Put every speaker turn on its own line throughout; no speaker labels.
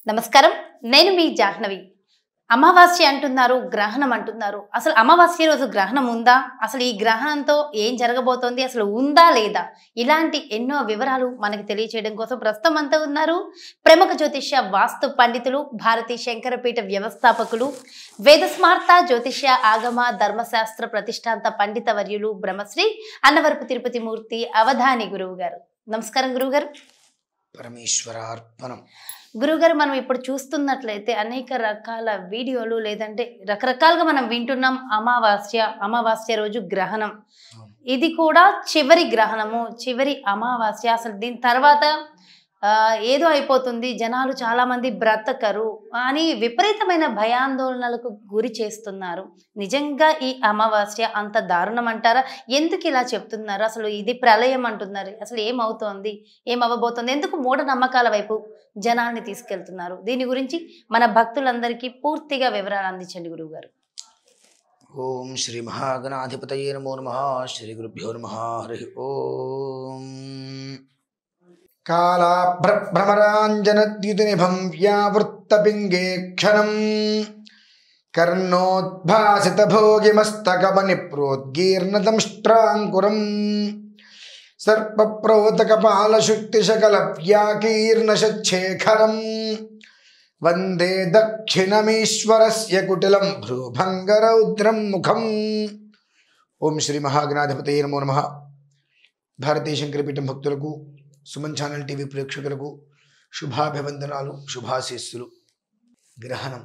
నమస్కారం నేను మీ జాహ్నవి అమావాస్య అంటున్నారు గ్రహణం అంటున్నారు అసలు అమావాస్య రోజు గ్రహణం ఉందా అసలు ఈ గ్రహణంతో ఏం జరగబోతోంది అసలు ఉందా లేదా ఇలాంటి ఎన్నో వివరాలు మనకి తెలియచేయడం కోసం ప్రస్తుతం అంతా ఉన్నారు ప్రముఖ జ్యోతిష్య వాస్తు పండితులు భారతీ శంకరపీఠ వ్యవస్థాపకులు వేదస్మార్త జ్యోతిష్య ఆగమ ధర్మశాస్త్ర ప్రతిష్టాంత పండిత వర్యులు బ్రహ్మశ్రీ అన్నవరపు తిరుపతి మూర్తి అవధాని గురువు గారు నమస్కారం గురువు గారు
పరమేశ్వరార్పణం
గురుగారు మనం ఇప్పుడు చూస్తున్నట్లయితే అనేక రకాల వీడియోలు లేదంటే రకరకాలుగా మనం వింటున్నాం అమావాస్య అమావాస్య రోజు గ్రహణం
అవును.
ఇది కూడా చివరి గ్రహణము చివరి అమావాస్య అసలు దీని తర్వాత ఆ, ఏదో అయిపోతుంది జనాలు చాలా మంది బ్రతకరు అని విపరీతమైన భయాందోళనలకు గురి చేస్తున్నారు నిజంగా ఈ అమావాస్య అంత దారుణం అంటారా ఎందుకు ఇలా చెప్తున్నారు అసలు ఇది ప్రళయం అంటున్నారు అసలు ఏమవుతోంది ఏమవ్వబోతోంది ఎందుకు మూఢనమ్మకాల వైపు జనాల్ని తీసుకెళ్తున్నారు దీని గురించి మన భక్తులందరికీ పూర్తిగా వివరాలు అందించండి గురువుగారు
ఓం శ్రీ మహాగణాధిపతయే నమో నమ శ్రీ గురుభ్యో నమ హరి ఓం కాళాభ్రమరాంజనద్యుతినిభం వ్యావృత్తపింగే క్షణం కర్ణోద్భాసితభోగిమస్తకమని ప్రోద్గీర్ణదంష్ట్రాంకురం సర్పప్రోతకపాలశుక్తిశకలవ్యాకీర్ణశేఖరం వందే దక్షిణమీశ్వరస్య కుటిలం భ్రూభంగరౌద్రం ముఖం ఓం శ్రీ మహాగణాధిపతయ నమో నమ భారతీయ శంకరపీఠం భక్తులకు సుమన్ ఛానల్ టీవీ ప్రేక్షకులకు శుభాభివందనాలు శుభాశీస్సులు గ్రహణం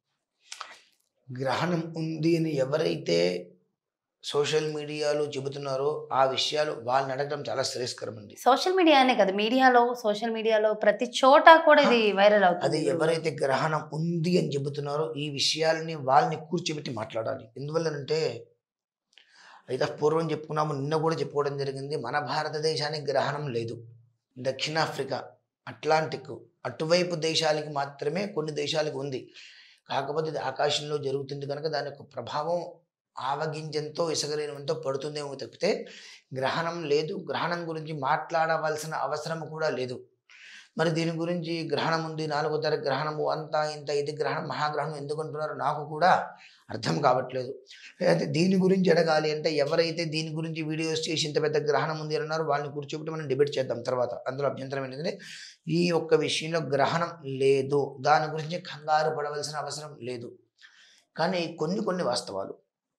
గ్రహణం ఉంది అని ఎవరైతే సోషల్ మీడియాలో చెబుతున్నారో ఆ విషయాలు వాళ్ళని అడగడం చాలా శ్రేయస్కరం అండి
సోషల్ మీడియానే కదా మీడియాలో సోషల్ మీడియాలో ప్రతి చోట కూడా ఇది వైరల్
అది
అవుతుంది
ఎవరైతే గ్రహణం ఉంది అని చెబుతున్నారో ఈ విషయాలని వాళ్ళని కూర్చోబెట్టి మాట్లాడాలి ఎందువల్లనంటే అయితే పూర్వం చెప్పుకున్నాము నిన్న కూడా చెప్పుకోవడం జరిగింది మన భారతదేశానికి గ్రహణం లేదు దక్షిణాఫ్రికా అట్లాంటిక్ అటువైపు దేశాలకి మాత్రమే కొన్ని దేశాలకు ఉంది కాకపోతే ఇది ఆకాశంలో జరుగుతుంది కనుక దాని యొక్క ప్రభావం ఆవగింజంతో ఇసగలేనంతో పడుతుందేమో తప్పితే గ్రహణం లేదు గ్రహణం గురించి మాట్లాడవలసిన అవసరం కూడా లేదు మరి దీని గురించి గ్రహణం ఉంది నాలుగో తారీఖు గ్రహణము అంతా ఇంత ఇది గ్రహణం మహాగ్రహణం ఎందుకు అంటున్నారో నాకు కూడా అర్థం కావట్లేదు అయితే దీని గురించి అడగాలి అంటే ఎవరైతే దీని గురించి వీడియోస్ చేసి ఇంత పెద్ద గ్రహణం ఉంది అని అన్నారో వాళ్ళని కూర్చోబెట్టి మనం డిబేట్ చేద్దాం తర్వాత అందులో అభ్యంతరం ఏంటంటే ఈ ఒక్క విషయంలో గ్రహణం లేదు దాని గురించి కంగారు పడవలసిన అవసరం లేదు కానీ కొన్ని కొన్ని వాస్తవాలు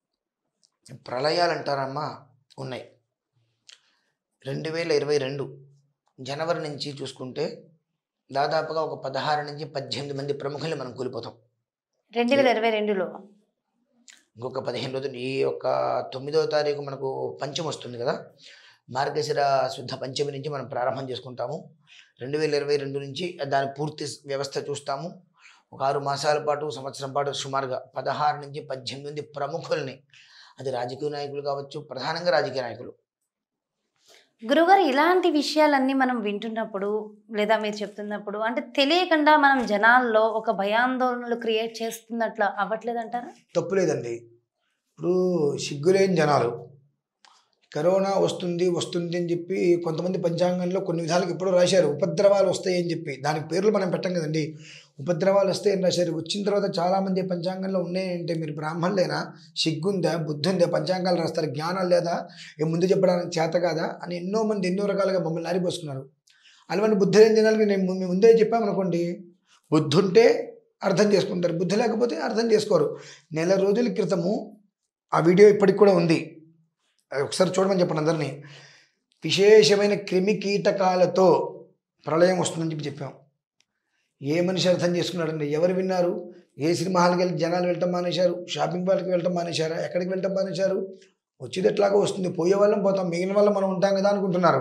ప్రళయాలు అంటారమ్మా ఉన్నాయి రెండు వేల ఇరవై రెండు జనవరి నుంచి చూసుకుంటే దాదాపుగా ఒక పదహారు నుంచి పద్దెనిమిది మంది ప్రముఖుల్ని మనం కూలిపోతాం
రెండు వేల ఇరవై రెండులో
ఇంకొక పదిహేను రోజులు ఈ యొక్క తొమ్మిదవ తారీఖు మనకు పంచమి వస్తుంది కదా మార్గశిర శుద్ధ పంచమి నుంచి మనం ప్రారంభం చేసుకుంటాము రెండు వేల ఇరవై రెండు నుంచి దాని పూర్తి వ్యవస్థ చూస్తాము ఒక ఆరు మాసాల పాటు సంవత్సరం పాటు సుమారుగా పదహారు నుంచి పద్దెనిమిది మంది ప్రముఖుల్ని అది రాజకీయ నాయకులు కావచ్చు ప్రధానంగా రాజకీయ నాయకులు
గురుగారు ఇలాంటి విషయాలన్నీ మనం వింటున్నప్పుడు లేదా మీరు చెప్తున్నప్పుడు అంటే తెలియకుండా మనం జనాల్లో ఒక భయాందోళనలు క్రియేట్ చేస్తున్నట్లు అవ్వట్లేదంటారా
తప్పు లేదండి ఇప్పుడు సిగ్గులేని జనాలు కరోనా వస్తుంది వస్తుంది అని చెప్పి కొంతమంది పంచాంగంలో కొన్ని విధాలకు ఎప్పుడో రాశారు ఉపద్రవాలు వస్తాయని చెప్పి దానికి పేర్లు మనం పెట్టం కదండి ఉపద్రవాలు వస్తాయని రాశారు వచ్చిన తర్వాత చాలామంది పంచాంగంలో ఉన్నాయంటే మీరు బ్రాహ్మణులేనా సిగ్గుందా బుద్ధి ఉందా పంచాంగాలు రాస్తారు జ్ఞానం లేదా ఏ ముందు చెప్పడానికి చేత కాదా అని ఎన్నో మంది ఎన్నో రకాలుగా మమ్మల్ని నారిపోసుకున్నారు అలాంటి బుద్ధి లేని జనాలకి నేను ము- ముందే చెప్పామనుకోండి బుద్ధి ఉంటే అర్థం చేసుకుంటారు బుద్ధి లేకపోతే అర్థం చేసుకోరు నెల రోజుల క్రితము ఆ వీడియో ఇప్పటికి కూడా ఉంది అది ఒకసారి చూడమని చెప్పండి అందరినీ విశేషమైన క్రిమి కీటకాలతో ప్రళయం వస్తుందని చెప్పి చెప్పాం ఏ మనిషి అర్థం చేసుకున్నాడండి ఎవరు విన్నారు ఏ సినిమా హాల్కి వెళ్ళి జనాలు వెళ్ళటం మానేశారు షాపింగ్ మాల్కి వెళ్ళటం మానేశారా ఎక్కడికి వెళ్ళటం మానేశారు వచ్చేది ఎట్లాగో వస్తుంది పోయే వాళ్ళం పోతాం మిగిలిన వాళ్ళం మనం ఉంటాం కదా అనుకుంటున్నారు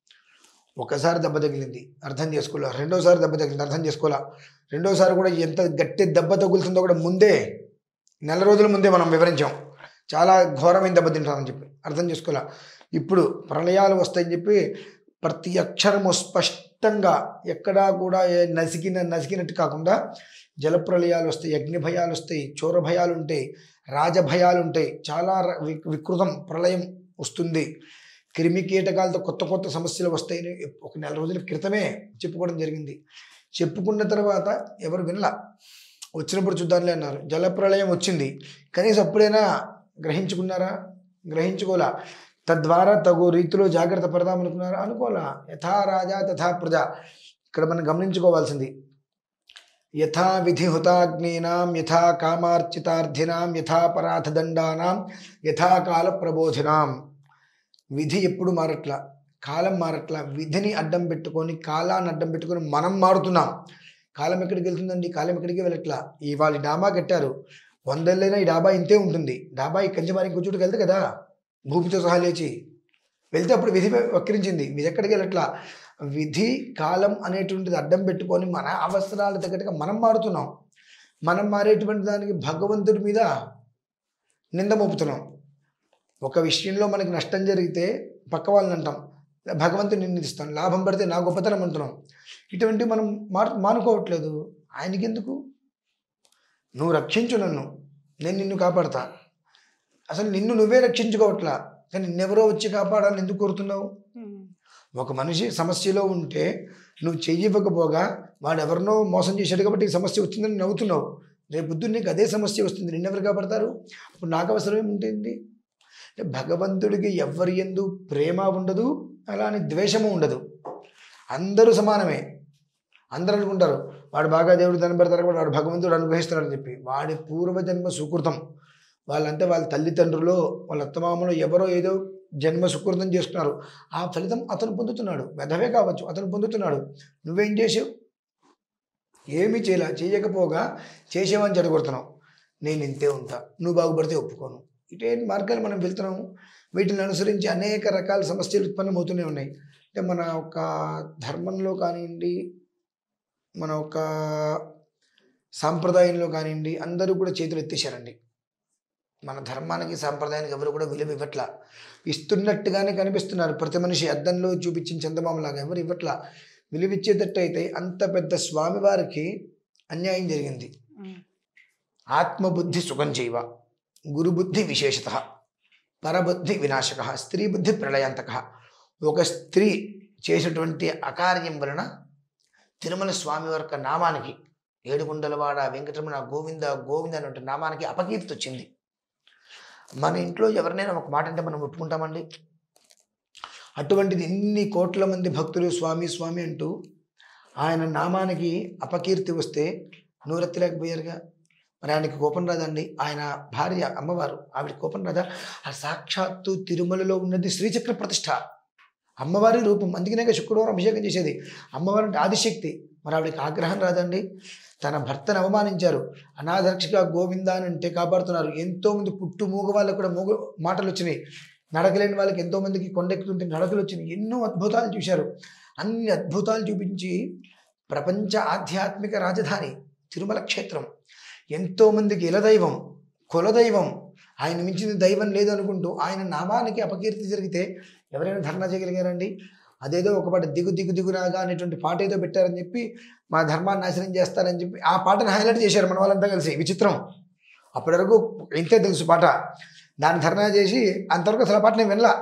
ఒకసారి దెబ్బ తగిలింది అర్థం చేసుకోలే రెండోసారి దెబ్బ తగిలింది అర్థం చేసుకోలే రెండోసారి కూడా ఎంత గట్టి దెబ్బ తగులుతుందో కూడా ముందే నెల రోజుల ముందే మనం వివరించాం చాలా ఘోరమైన దెబ్బ తింటామని చెప్పి అర్థం చేసుకోలే ఇప్పుడు ప్రళయాలు వస్తాయని చెప్పి ప్రతి అక్షరము స్పష్టంగా ఎక్కడా కూడా ఏ నసికిన నసికినట్టు కాకుండా జలప్రళయాలు వస్తాయి అగ్ని భయాలు వస్తాయి చోర భయాలు ఉంటాయి రాజభయాలు ఉంటాయి చాలా ర- వి- వికృతం ప్రళయం వస్తుంది క్రిమి కీటకాలతో కొత్త కొత్త సమస్యలు వస్తాయని ఒక నెల రోజుల క్రితమే చెప్పుకోవడం జరిగింది చెప్పుకున్న తర్వాత ఎవరు వినలా వచ్చినప్పుడు చూద్దాంలే అన్నారు జలప్రళయం వచ్చింది కనీసం అప్పుడైనా గ్రహించుకున్నారా గ్రహించుకోలా తద్వారా తగు రీతిలో జాగ్రత్త పడదాం అనుకున్నారా అనుకోలా యథా రాజా తథా ప్రజ ఇక్కడ మనం గమనించుకోవాల్సింది యథా విధి హుతాగ్నీనాం యథా కామార్చితార్థినాం యథా పరాధదండానాం యథా కాల ప్రబోధినాం విధి ఎప్పుడు మారట్లా కాలం మారట్లా విధిని అడ్డం పెట్టుకొని కాలాన్ని అడ్డం పెట్టుకొని మనం మారుతున్నాం కాలం ఎక్కడికి వెళ్తుందండి కాలం ఎక్కడికి వెళ్ళట్లా ఇవాళ ఈ డాబా కట్టారు వందేళ్ళైనా ఈ డాబా ఇంతే ఉంటుంది డాబా ఈ కంచెమారి ఇంకో చోటుకి వెళ్తే కదా భూమితో సహా లేచి వెళ్తే అప్పుడు విధి వక్రించింది విధి ఎక్కడికి వెళ్ళట్లా విధి కాలం అనేటువంటిది అడ్డం పెట్టుకొని మన అవసరాల తగ్గట్టుగా మనం మారుతున్నాం మనం మారేటువంటి దానికి భగవంతుడి మీద నింద మోపుతున్నాం ఒక విషయంలో మనకి నష్టం జరిగితే పక్క వాళ్ళని అంటాం భగవంతుని నిందిస్తాం లాభం పడితే నా గొప్పతనం అంటున్నాం ఇటువంటి మనం మార్ మానుకోవట్లేదు ఆయనకి ఎందుకు నువ్వు రక్షించు నన్ను నేను నిన్ను కాపాడతా అసలు నిన్ను నువ్వే రక్షించుకోవట్లా కానీ నిన్నెవరో వచ్చి కాపాడాలని ఎందుకు కోరుతున్నావు ఒక మనిషి సమస్యలో ఉంటే నువ్వు చెయ్యకపోగా వాడు ఎవరినో మోసం చేశాడు కాబట్టి ఈ సమస్య వచ్చిందని నవ్వుతున్నావు రేపు పొద్దున్న నీకు అదే సమస్య వస్తుంది నిన్నెవరు కాపాడతారు అప్పుడు నాకు అవసరం ఏముంటుంది అంటే భగవంతుడికి ఎవరి ఎందు ప్రేమ ఉండదు అలానే ద్వేషము ఉండదు అందరూ సమానమే అందరూ అనుకుంటారు వాడు బాగా దేవుడు ధనం పెడతారు కాబట్టి వాడు భగవంతుడు అనుగ్రహిస్తున్నాడని చెప్పి వాడి పూర్వజన్మ సుకృతం వాళ్ళంటే వాళ్ళ తల్లిదండ్రులు వాళ్ళ అత్తమామలో ఎవరో ఏదో జన్మ సుకృతం చేస్తున్నారు ఆ ఫలితం అతను పొందుతున్నాడు మెదవే కావచ్చు అతను పొందుతున్నాడు నువ్వేం చేసావు ఏమీ చేయలే చేయకపోగా చేసేవని చెడగొడుతున్నావు నేను ఇంతే ఉంటా నువ్వు బాగుపడితే ఒప్పుకోను ఇటే మార్గాలు మనం వెళ్తున్నాము వీటిని అనుసరించి అనేక రకాల సమస్యలు ఉత్పన్నమవుతూనే ఉన్నాయి అంటే మన ఒక ధర్మంలో కానివ్వండి మన ఒక సాంప్రదాయంలో కానివ్వండి అందరూ కూడా చేతులు ఎత్తేసారండి మన ధర్మానికి సాంప్రదాయానికి ఎవరు కూడా విలువ ఇవ్వట్లా ఇస్తున్నట్టుగానే కనిపిస్తున్నారు ప్రతి మనిషి అద్దంలో చూపించిన చందమామలాగా ఎవరు ఇవ్వట్లా విలువిచ్చేటట్టు అయితే అంత పెద్ద స్వామివారికి అన్యాయం జరిగింది ఆత్మబుద్ధి సుఖం చేయవ గురుబుద్ధి విశేషత పరబుద్ధి వినాశక స్త్రీ బుద్ధి ప్రళయాంతక ఒక స్త్రీ చేసినటువంటి అకార్యం వలన తిరుమల స్వామి యొక్క నామానికి ఏడుగుండలవాడ వెంకటరమణ గోవింద గోవింద అనే నామానికి అపకీర్తి వచ్చింది మన ఇంట్లో ఎవరినైనా ఒక మాట అంటే మనం ఒప్పుకుంటామండి అటువంటిది ఇన్ని కోట్ల మంది భక్తులు స్వామి స్వామి అంటూ ఆయన నామానికి అపకీర్తి వస్తే నూరెత్తలేకపోయారుగా మరి ఆయనకి కోపం రాదండి ఆయన భార్య అమ్మవారు ఆవిడ కోపం రాదా ఆ సాక్షాత్తు తిరుమలలో ఉన్నది శ్రీచక్ర ప్రతిష్ట అమ్మవారి రూపం అందుకనే శుక్రవారం అభిషేకం చేసేది అమ్మవారి అంటే ఆదిశక్తి మరి ఆవిడకి ఆగ్రహం రాదండి తన భర్తను అవమానించారు అనాదరక్షగా గోవింద అని అంటే కాపాడుతున్నారు ఎంతోమంది పుట్టు మూగ వాళ్ళకు కూడా మూగ మాటలు వచ్చినాయి నడకలేని వాళ్ళకి ఎంతోమందికి కొండెక్కుతుంటే నడకలు వచ్చినాయి ఎన్నో అద్భుతాలు చూశారు అన్ని అద్భుతాలు చూపించి ప్రపంచ ఆధ్యాత్మిక రాజధాని తిరుమల క్షేత్రం ఎంతోమందికి ఇలదైవం కులదైవం ఆయన మించిన దైవం లేదు అనుకుంటూ ఆయన నామానికి అపకీర్తి జరిగితే ఎవరైనా ధర్నా చేయగలిగారండి అదేదో ఒక పాట దిగు దిగు దిగు రాగా అనేటువంటి పాట ఏదో పెట్టారని చెప్పి మా ధర్మాన్ని నాశనం చేస్తారని చెప్పి ఆ పాటను హైలైట్ చేశారు మన వాళ్ళంతా కలిసి విచిత్రం అప్పటి వరకు ఇంతే తెలుసు పాట దాన్ని ధర్నా చేసి అంతవరకు అసలు ఆ పాట నేను వినలా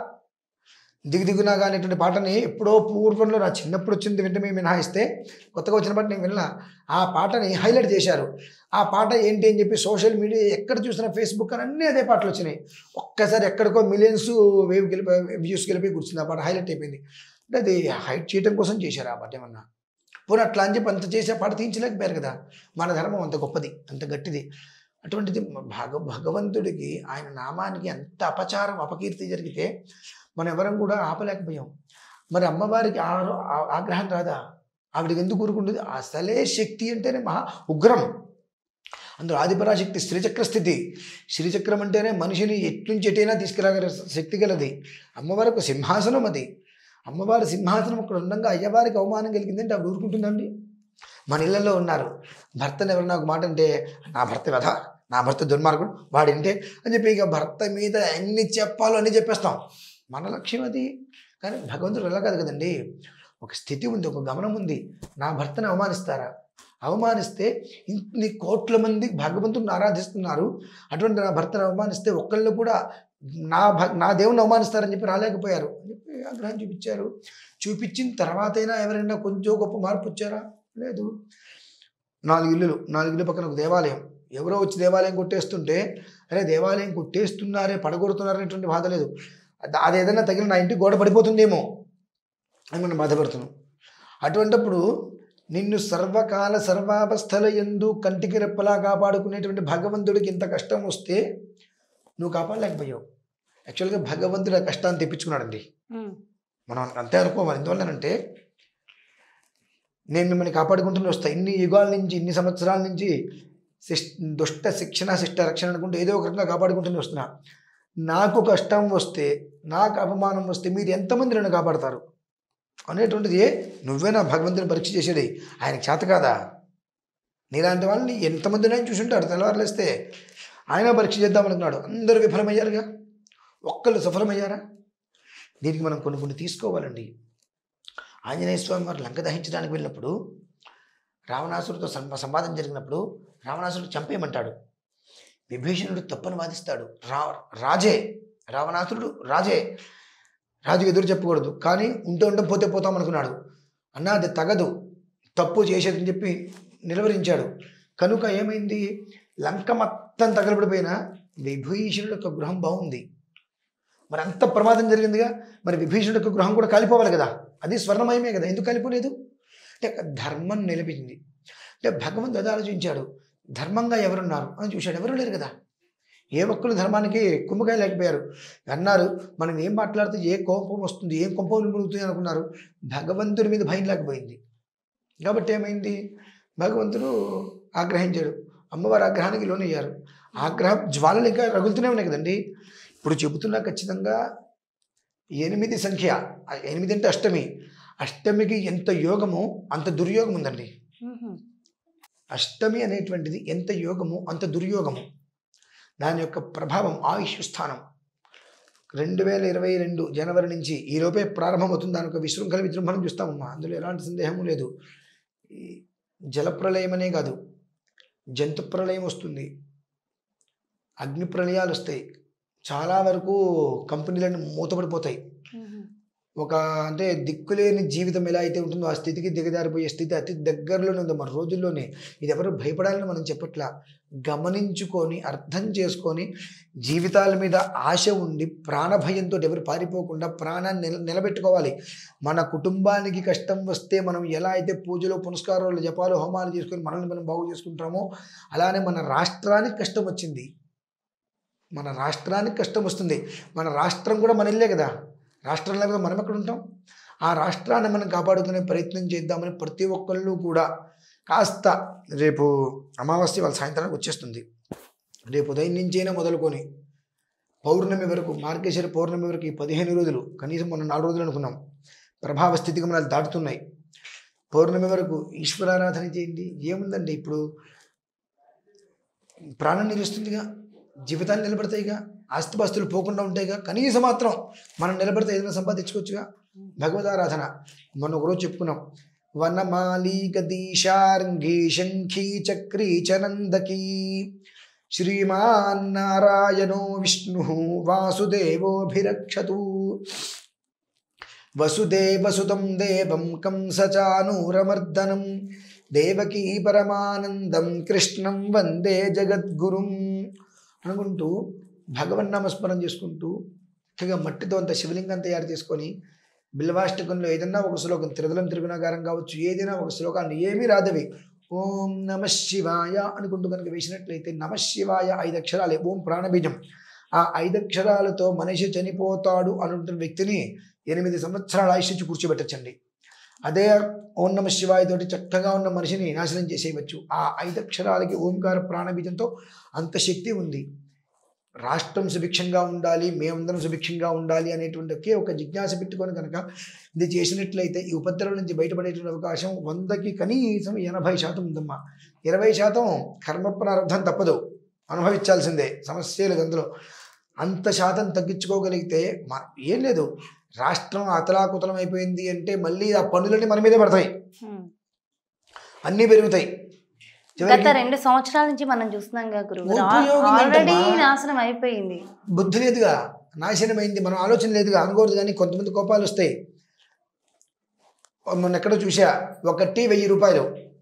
దిగు దిగునాగా అనేటువంటి పాటని ఎప్పుడో పూర్వంలో నా చిన్నప్పుడు వచ్చింది వెంటనే మినహాయిస్తే కొత్తగా వచ్చిన పాట నేను వినలా ఆ పాటని హైలైట్ చేశారు ఆ పాట ఏంటి అని చెప్పి సోషల్ మీడియా ఎక్కడ చూసినా ఫేస్బుక్ అని అన్నీ అదే పాటలు వచ్చినాయి ఒక్కసారి ఎక్కడికో మిలియన్స్ వేవ్ గెలిపి వ్యూస్ గెలిపి కూర్చుంది ఆ పాట హైలైట్ అయిపోయింది అంటే అది హైట్ చేయడం కోసం చేశారు ఆ పాట ఏమన్నా పోనీ అట్లా అని చెప్పి అంత చేసి ఆ పాట తీయించలేకపోయారు కదా మన ధర్మం అంత గొప్పది అంత గట్టిది అటువంటిది భగ భగవంతుడికి ఆయన నామానికి అంత అపచారం అపకీర్తి జరిగితే మనం ఎవరం కూడా ఆపలేకపోయాం మరి అమ్మవారికి ఆ- ఆ- ఆగ్రహం రాదా ఆవిడకి ఎందుకు ఊరుకుంటుంది అసలే శక్తి అంటేనే మహా ఉగ్రం అందులో ఆదిపరాశక్తి శ్రీచక్ర స్థితి శ్రీచక్రం అంటేనే మనిషిని ఎట్నుంచి ఎటైనా తీసుకురాగల శక్తి గలది అమ్మవారికి ఒక సింహాసనం అది అమ్మవారి సింహాసనం అక్కడ ఉండగా అయ్యవారికి అవమానం కలిగిందంటే ఆవిడ ఊరుకుంటుందండి మన ఇళ్లలో ఉన్నారు భర్తను ఎవరైనా ఒక మాట అంటే నా భర్త వధ నా భర్త దుర్మార్గుడు వాడింటే అని చెప్పి ఇక భర్త మీద ఎన్ని చెప్పాలో అన్ని చెప్పేస్తాం మన లక్ష్యం అది కానీ భగవంతుడు ఎలా కాదు కదండి ఒక స్థితి ఉంది ఒక గమనం ఉంది నా భర్తను అవమానిస్తారా అవమానిస్తే ఇన్ని కోట్ల మంది భగవంతుడిని ఆరాధిస్తున్నారు అటువంటి నా భర్తను అవమానిస్తే ఒక్కళ్ళు కూడా నా భ నా దేవుని అవమానిస్తారని చెప్పి రాలేకపోయారు అని చెప్పి ఆగ్రహం చూపించారు చూపించిన తర్వాతైనా ఎవరైనా కొంచెం గొప్ప మార్పు వచ్చారా లేదు నాలుగు ఇల్లులు నాలుగు ఇల్లు పక్కన ఒక దేవాలయం ఎవరో వచ్చి దేవాలయం కొట్టేస్తుంటే అరే దేవాలయం కొట్టేస్తున్నారే పడగొడుతున్నారు అనేటువంటి బాధ లేదు అది- అది ఏదైనా తగిలి నా ఇంటికి గోడ పడిపోతుందేమో అని మనం బాధపడుతున్నాం అటువంటప్పుడు నిన్ను సర్వకాల సర్వావస్థల ఎందు కంటికి రెప్పలా కాపాడుకునేటువంటి భగవంతుడికి ఇంత కష్టం వస్తే నువ్వు కాపాడలేకపోయావు యాక్చువల్గా భగవంతుడు ఆ కష్టాన్ని తెప్పించుకున్నాడండి
ఉమ్,
మనం అంతే అనుకోవాలి ఎందువల్లనంటే నేను మిమ్మల్ని కాపాడుకుంటూనే వస్తా ఇన్ని యుగాల నుంచి ఇన్ని సంవత్సరాల నుంచి శిష్ దుష్ట శిక్షణ శిష్ట రక్షణ అనుకుంటూ ఏదో ఒక రకంగా కాపాడుకుంటూనే వస్తున్నా నాకు కష్టం వస్తే నాకు అపమానం వస్తే మీరు ఎంతమంది నన్ను కాపాడతారు అనేటువంటిది నువ్వే నా భగవంతుని పరీక్ష చేసేది ఆయనకి చేత కాదా నీలాంటి వాళ్ళని ఎంతమంది నేను చూసుంటాడు తెల్లవారులేస్తే ఆయన పరీక్ష చేద్దాం అనుకున్నాడు అందరూ విఫలమయ్యారుగా ఒక్కళ్ళు సఫలమయ్యారా దీనికి మనం కొన్ని కొన్ని తీసుకోవాలండి ఆంజనేయ స్వామి వారు లంక దహించడానికి వెళ్ళినప్పుడు రావణాసురుడితో సం- సంవాదం జరిగినప్పుడు రావణాసురుడు చంపేయమంటాడు విభీషణుడు తప్పని వాదిస్తాడు రా రాజే రావణాసురుడు రాజే రాజుకు ఎదురు చెప్పకూడదు కానీ ఉంటే ఉంటే పోతే పోతాం అనుకున్నాడు అన్నా అది తగదు తప్పు చేసేదని చెప్పి నిలవరించాడు కనుక ఏమైంది లంక మొత్తం తగలబడిపోయినా విభీషణుడు యొక్క గృహం బాగుంది మరి అంత ప్రమాదం జరిగిందిగా మరి విభీషణుడి యొక్క గృహం కూడా కాలిపోవాలి కదా అది స్వర్ణమయమే కదా ఎందుకు కాలిపోలేదు అంటే అక్కడ ధర్మం నిలిపింది అంటే భగవంతుడు అది ఆలోచించాడు ధర్మంగా ఎవరున్నారు అని చూశాడు ఎవరు లేరు కదా ఏ ఒక్కరు ధర్మానికి కుంభకాయ లేకపోయారు అన్నారు మనం ఏం మాట్లాడితే ఏ కోపం వస్తుంది ఏం కోపం మురుగుతుంది అనుకున్నారు భగవంతుడి మీద భయం లేకపోయింది కాబట్టి ఏమైంది భగవంతుడు ఆగ్రహించాడు అమ్మవారి ఆగ్రహానికి లోనయ్యారు ఆగ్రహం జ్వాలలు ఇంకా రగులుతూనే ఉన్నాయి కదండి ఇప్పుడు చెబుతున్నా ఖచ్చితంగా ఎనిమిది సంఖ్య ఆ ఎనిమిది అంటే అష్టమి అష్టమికి ఎంత యోగమో అంత దుర్యోగం ఉందండి
ఉమ్,
అష్టమి అనేటువంటిది ఎంత యోగము అంత దుర్యోగము దాని యొక్క ప్రభావం ఆయుష్ స్థానం రెండు వేల ఇరవై రెండు జనవరి నుంచి ఈ లోపే ప్రారంభమవుతుంది దాని యొక్క విశృంఖల విజృంభణం చూస్తామమ్మా అందులో ఎలాంటి సందేహము లేదు ఈ జలప్రలయమనే కాదు జంతు ప్రళయం వస్తుంది అగ్ని ప్రళయాలు వస్తాయి చాలా వరకు కంపెనీలను మూతపడిపోతాయి
ఉమ్,
ఒక అంటే దిక్కులేని జీవితం ఎలా అయితే ఉంటుందో ఆ స్థితికి దిగజారిపోయే స్థితి అతి దగ్గరలోనే ఉంది మన రోజుల్లోనే ఇది ఎవరు భయపడాలని మనం చెప్పట్లా గమనించుకొని అర్థం చేసుకొని జీవితాల మీద ఆశ ఉండి ప్రాణభయంతో ఎవరు పారిపోకుండా ప్రాణాన్ని నిల నిలబెట్టుకోవాలి మన కుటుంబానికి కష్టం వస్తే మనం ఎలా అయితే పూజలు పునస్కారాలు జపాలు హోమాలు చేసుకొని మనల్ని మనం బాగు చేసుకుంటామో అలానే మన రాష్ట్రానికి కష్టం వచ్చింది మన రాష్ట్రానికి కష్టం వస్తుంది మన రాష్ట్రం కూడా మన ఇల్లే కదా రాష్ట్రం లేకపోతే మనం ఎక్కడ ఉంటాం ఆ రాష్ట్రాన్ని మనం కాపాడుకునే ప్రయత్నం చేద్దామని ప్రతి ఒక్కళ్ళు కూడా కాస్త రేపు అమావాస్య వాళ్ళ సాయంత్రానికి వచ్చేస్తుంది రేపు ఉదయం నుంచైనా మొదలుకొని పౌర్ణమి వరకు మార్గేశ్వర పౌర్ణమి వరకు ఈ పదిహేను రోజులు కనీసం మొన్న నాలుగు రోజులు అనుకున్నాం ప్రభావ స్థితిగమనాలు దాటుతున్నాయి పౌర్ణమి వరకు ఈశ్వరారాధన చేయండి ఏముందండి ఇప్పుడు ప్రాణం నిలుస్తుందిగా జీవితాలు నిలబడతాయిగా ఆస్తిపాస్తులు పోకుండా ఉంటాయిగా కనీసం మాత్రం మనం నిలబడితే ఏదైనా సంపాదించుకోవచ్చుగా భగవదారాధన మొన్న ఒకరోజు చెప్పుకున్నాం వనమాలి గదీశార్ంఘీ శంఖీ చక్రీ చనందకీ శ్రీమాన్ నారాయణో విష్ణు వాసుదేవోభిరక్షతు వసుదేవసుతం దేవం కంసచానూరమర్దనం దేవకీ పరమానందం కృష్ణం వందే జగద్గురుం అనుకుంటూ భగవన్నామస్మరణ చేసుకుంటూ చక్కగా మట్టితో అంత శివలింగం తయారు చేసుకొని బిల్వాష్టకంలో ఏదన్నా ఒక శ్లోకం త్రిదలం త్రిగుణాకారం కావచ్చు ఏదైనా ఒక శ్లోకాన్ని ఏమీ రాదవి ఓం నమ శివాయ అనుకుంటూ కనుక వేసినట్లయితే నమ శివాయ ఐదు అక్షరాలే ఓం ప్రాణబీజం ఆ ఐదు అక్షరాలతో మనిషి చనిపోతాడు అనుంటున్న వ్యక్తిని ఎనిమిది సంవత్సరాల ఆయుష్ నుంచి కూర్చోబెట్టచ్చండి అదే ఓం నమ శివాయ తోటి చక్కగా ఉన్న మనిషిని నాశనం చేసేయవచ్చు ఆ ఐదు అక్షరాలకి ఓంకార ప్రాణబీజంతో అంత శక్తి ఉంది రాష్ట్రం సుభిక్షంగా ఉండాలి మేమందరం సుభిక్షంగా ఉండాలి అనేటువంటి ఒకే ఒక జిజ్ఞాస పెట్టుకొని కనుక ఇది చేసినట్లయితే ఈ ఉపద్రవం నుంచి బయటపడేటువంటి అవకాశం వందకి కనీసం ఎనభై శాతం ఉందమ్మా ఇరవై శాతం కర్మ ప్రారంభం తప్పదు అనుభవించాల్సిందే సమస్య లేదు అందులో అంత శాతం తగ్గించుకోగలిగితే మా ఏం లేదు రాష్ట్రం అతలాకుతలం అయిపోయింది అంటే మళ్ళీ ఆ పన్నులన్నీ మన మీదే పడతాయి
ఉమ్.
అన్నీ పెరుగుతాయి
గత
చివరికి
రెండు సంవత్సరాల నుంచి మనం చూస్తున్నాం కదా గురువు
ఉపయోగం
ఆల్రెడీ
ఏంటమ్మా?
నాశనం అయిపోయింది
బుద్ధి లేదుగా నాశనమైంది మనం ఆలోచన లేదుగా అనుకోవద్దు కానీ కొంతమంది కోపాలు వస్తాయి మొన్న ఎక్కడో చూసా ఒకటి వెయ్యి రూపాయలు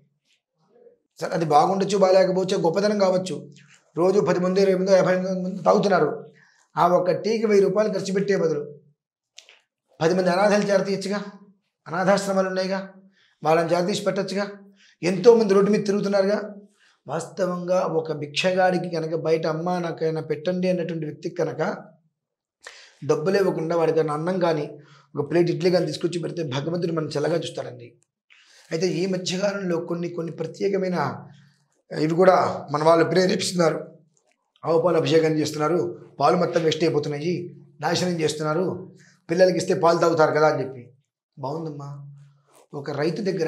సరే అది బాగుండొచ్చు బాగాలేకపోవచ్చు గొప్పతనం కావచ్చు రోజు పది మంది ఇరవై మంది యాభై మంది తాగుతున్నారు ఆ ఒక్క టీకి వెయ్యి రూపాయలు ఖర్చు పెట్టే బదులు పది మంది అనాథాలు చేరతీయచ్చుగా అనాథాశ్రమాలు ఉన్నాయిగా వాళ్ళని చేరతీసి పెట్టచ్చుగా ఎంతోమంది రోడ్డు మీద తిరుగుతున్నారుగా వాస్తవంగా ఒక భిక్షగాడికి కనుక బయట అమ్మ నాకైనా పెట్టండి అన్నటువంటి వ్యక్తికి కనుక డబ్బులు ఇవ్వకుండా వాడికి ఏమైనా అన్నం కానీ ఒక ప్లేట్ ఇడ్లీ కానీ తీసుకొచ్చి పెడితే భగవంతుడు మనం చల్లగా చూస్తాడండి అయితే ఈ మధ్యకాలంలో కొన్ని కొన్ని ప్రత్యేకమైన ఇవి కూడా మన వాళ్ళు ప్రేరేపిస్తున్నారు ఆవు పాలు అభిషేకం చేస్తున్నారు పాలు మొత్తం వేస్ట్ అయిపోతున్నాయి నాశనం చేస్తున్నారు పిల్లలకి ఇస్తే పాలు తాగుతారు కదా అని చెప్పి బాగుందమ్మా ఒక రైతు దగ్గర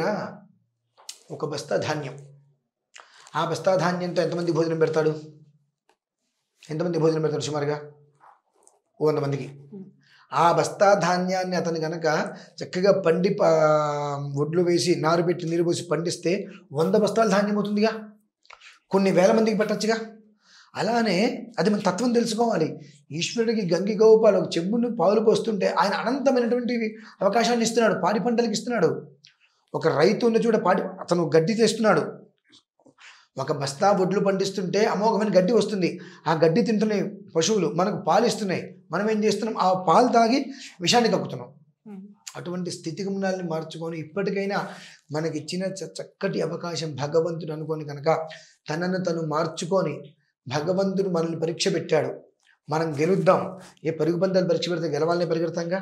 ఒక బస్తా ధాన్యం ఆ బస్తా ధాన్యంతో ఎంతమంది భోజనం పెడతాడు ఎంతమంది భోజనం పెడతాడు సుమారుగా ఓ వంద మందికి ఆ బస్తా ధాన్యాన్ని అతను కనుక చక్కగా పండి ప- ఒడ్లు వేసి నారు పెట్టి నీరు పోసి పండిస్తే వంద బస్తాల ధాన్యం అవుతుందిగా కొన్ని వేల మందికి పెట్టచ్చుగా అలానే అది మన తత్వం తెలుసుకోవాలి ఈశ్వరుడికి గంగి గోపాలు ఒక చెంబును పాలు పోస్తుంటే ఆయన అనంతమైనటువంటి అవకాశాన్ని ఇస్తున్నాడు పాడి పంటలకు ఇస్తున్నాడు ఒక రైతు ఉన్న చూడ పాడి అతను గడ్డి తెస్తున్నాడు ఒక బస్తా బొడ్లు పండిస్తుంటే అమోఘమైన గడ్డి వస్తుంది ఆ గడ్డి తింటున్నాయి పశువులు మనకు పాలు ఇస్తున్నాయి మనం ఏం చేస్తున్నాం ఆ పాలు తాగి విషాన్ని కక్కుతున్నాం అటువంటి స్థితిగమనాల్ని మార్చుకొని ఇప్పటికైనా మనకి ఇచ్చిన చ- చక్కటి అవకాశం భగవంతుడు అనుకొని కనుక తనను తను మార్చుకొని భగవంతుడు మనల్ని పరీక్ష పెట్టాడు మనం గెలుద్దాం ఏ పరుగు పందాలు పరీక్ష పెడితే గెలవాలని పరిగెడతాంగా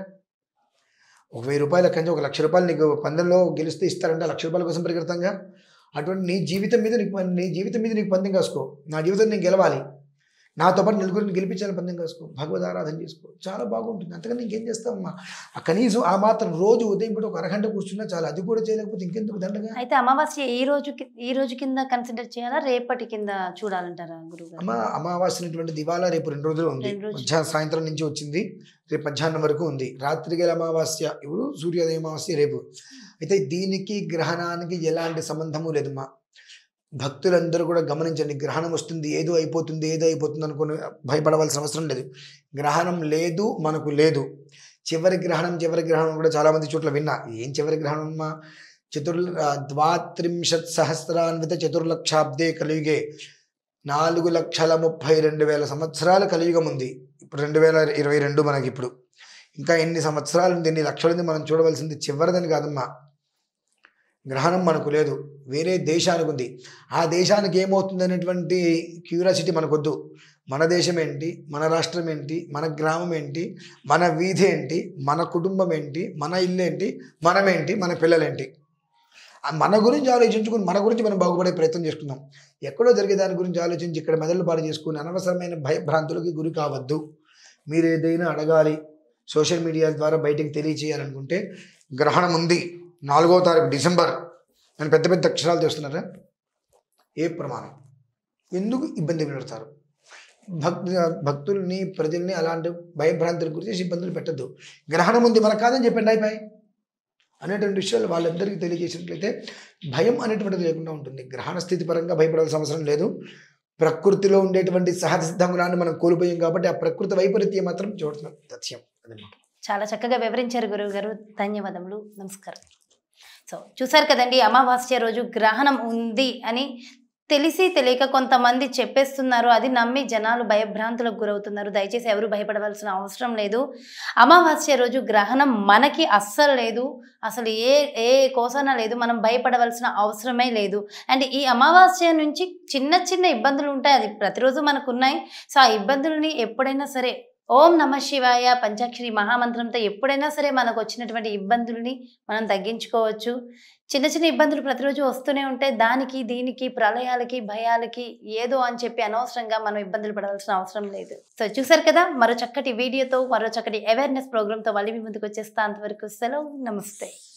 ఒక వెయ్యి రూపాయల కంటే ఒక లక్ష రూపాయలు నీకు పందెంలో గెలిస్తే ఇస్తారంటే ఆ లక్ష రూపాయల కోసం పరిగెడతాంగా అటువంటి నీ జీవితం మీద నీకు పం- నీ జీవితం మీద నీకు పందెం కాసుకో నా జీవితం నేను గెలవాలి నాతో పాటు నలుగురిని గెలిపించాలని పందెం కాసుకో భగవద్ ఆరాధన చేసుకో చాలా బాగుంటుంది అంతకని ఇంకేం చేస్తామమ్మా ఆ కనీసం ఆ మాత్రం రోజు ఉదయం పూట ఒక అరగంట కూర్చున్నా చాలా అది కూడా చేయలేకపోతే ఇంకెందుకు దండగా
అయితే అమావాస్య ఈ రోజు కి- ఈ రోజు కింద కన్సిడర్ చేయాలా రేపటి కింద చూడాలంటారా గురువు
అమ్మ అమావాస్య అనేటువంటి దివాలా రేపు రెండు రోజులు ఉంది
రెండు రోజులు.
మధ్యాహ్నం సాయంత్రం నుంచి వచ్చింది రేపు మధ్యాహ్నం వరకు ఉంది రాత్రి గల అమావాస్య ఇప్పుడు సూర్యోదయ అమావాస్య రేపు అయితే దీనికి గ్రహణానికి ఎలాంటి సంబంధము లేదమ్మా భక్తులందరూ కూడా గమనించండి గ్రహణం వస్తుంది ఏదో అయిపోతుంది ఏదో అయిపోతుంది అనుకుని భయపడవలసిన అవసరం లేదు గ్రహణం లేదు మనకు లేదు చివరి గ్రహణం చివరి గ్రహణం కూడా చాలామంది చోట్ల విన్నా ఏం చివరి గ్రహణం అమ్మా చతుర్ ద్వాత్రింశత్ సహస్రాన్విత చతుర్లక్షాబ్దే కలియుగే నాలుగు లక్షల ముప్పై రెండు వేల సంవత్సరాల కలియుగం ఉంది ఇప్పుడు రెండు వేల ఇరవై రెండు మనకి ఇప్పుడు ఇంకా ఎన్ని సంవత్సరాలు ఉంది ఎన్ని లక్షలు ఉంది మనం చూడవలసింది చివరిదని కాదమ్మా గ్రహణం మనకు లేదు వేరే దేశానికి ఉంది ఆ దేశానికి ఏమవుతుంది అనేటువంటి క్యూరియాసిటీ మనకొద్దు మన దేశం ఏంటి మన రాష్ట్రం ఏంటి మన గ్రామం ఏంటి మన వీధి ఏంటి మన కుటుంబం ఏంటి మన ఇల్లు ఏంటి మనమేంటి మన పిల్లలేంటి ఆ మన గురించి ఆలోచించుకుని మన గురించి మనం బాగుపడే ప్రయత్నం చేసుకుందాం ఎక్కడో జరిగే దాని గురించి ఆలోచించి ఇక్కడ మెదళ్ళు పాడు చేసుకుని అనవసరమైన భయభ్రాంతులకి గురి కావద్దు మీరు ఏదైనా అడగాలి సోషల్ మీడియా ద్వారా బయటికి తెలియచేయాలనుకుంటే గ్రహణం ఉంది నాలుగో తారీఖు డిసెంబర్ అని పెద్ద పెద్ద అక్షరాలు తెస్తున్నారా ఏ ప్రమాణం ఎందుకు ఇబ్బంది పెడతారు భక్తు భక్తుల్ని ప్రజల్ని అలాంటి భయభ్రాంతుల గురించి ఇబ్బందులు పెట్టద్దు గ్రహణం ఉంది మనకు కాదని చెప్పండి అయిపోయి అనేటువంటి విషయాలు వాళ్ళందరికీ తెలియజేసినట్లయితే భయం అనేటువంటిది లేకుండా ఉంటుంది గ్రహణ స్థితి పరంగా భయపడాల్సిన అవసరం లేదు ప్రకృతిలో ఉండేటువంటి సహజ సిద్ధ గుణాన్ని మనం కోల్పోయాం కాబట్టి ఆ ప్రకృతి వైపరీత్యం మాత్రం చూడటం తథ్యం అదన్నమాట
చాలా చక్కగా వివరించారు గురువు గారు ధన్యవాదములు నమస్కారం సో చూసారు కదండి అమావాస్య రోజు గ్రహణం ఉంది అని తెలిసి తెలియక కొంతమంది చెప్పేస్తున్నారు అది నమ్మి జనాలు భయభ్రాంతులకు గురవుతున్నారు దయచేసి ఎవరు భయపడవలసిన అవసరం లేదు అమావాస్య రోజు గ్రహణం మనకి అస్సలు లేదు అసలు ఏ ఏ కోసన లేదు మనం భయపడవలసిన అవసరమే లేదు అండ్ ఈ అమావాస్య నుంచి చిన్న చిన్న ఇబ్బందులు ఉంటాయి అది ప్రతిరోజు మనకు ఉన్నాయి సో ఆ ఇబ్బందుల్ని ఎప్పుడైనా సరే ఓం నమ శివాయ పంచాక్షరి మహామంత్రంతో ఎప్పుడైనా సరే మనకు వచ్చినటువంటి ఇబ్బందుల్ని మనం తగ్గించుకోవచ్చు చిన్న చిన్న ఇబ్బందులు ప్రతిరోజు వస్తూనే ఉంటాయి దానికి దీనికి ప్రళయాలకి భయాలకి ఏదో అని చెప్పి అనవసరంగా మనం ఇబ్బందులు పడవలసిన అవసరం లేదు సో చూసారు కదా మరో చక్కటి వీడియోతో మరో చక్కటి అవేర్నెస్ ప్రోగ్రామ్తో మళ్ళీ మీ ముందుకు వచ్చేస్తా అంతవరకు సెలవు నమస్తే